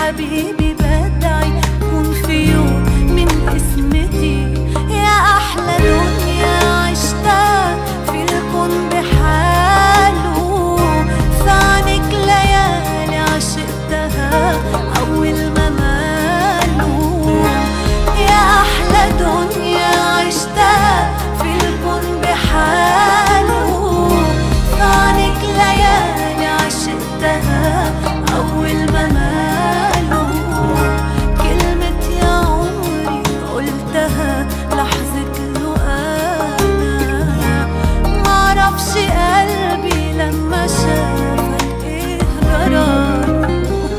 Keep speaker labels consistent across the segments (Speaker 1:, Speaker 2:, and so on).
Speaker 1: حبيبي بدعي كون في يوم من اسمتي يا أحلى دنيا عشتها في الكون بحاله في عنك ليالي عشقتها أول ما ماله يا أحلى دنيا عشتها في الكون بحاله في عنك ليالي عشقتها أول ما ماله كلمة يا عمري قلتها لحظة لقانا معرفش قلبي لما شافك ايه جرى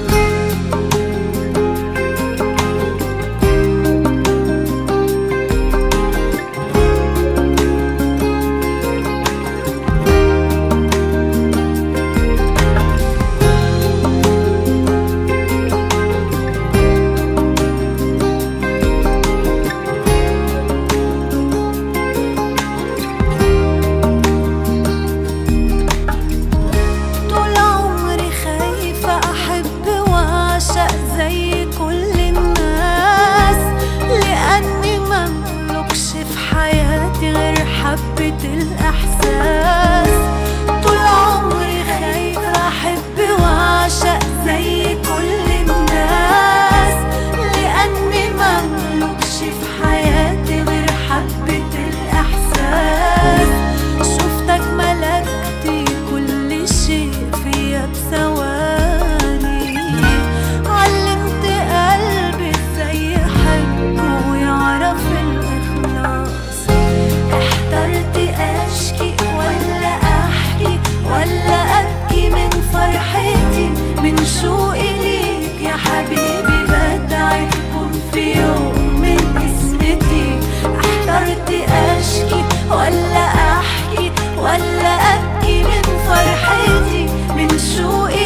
Speaker 1: طول عمري خايفة أحب وأعشق زي كل الناس لأني مملكش في حياتي غير حبة الإحساس طول عمري خايفة أحب وأعشق زي كل الناس لأني مملكش في حياتي غير حبة الإحساس شفتك ملكتي كل شيء فيا بثواني علمت قلبي ازاي يحب ويعرف الإخلاص احترت أشكي ولا أحكي ولا أبكي من فرحتي من شوقي ليك يا حبيبي بدعي تكون في يوم من اسمتي احترت أشكي ولا أحكي ولا أبكي من فرحتي من شوقي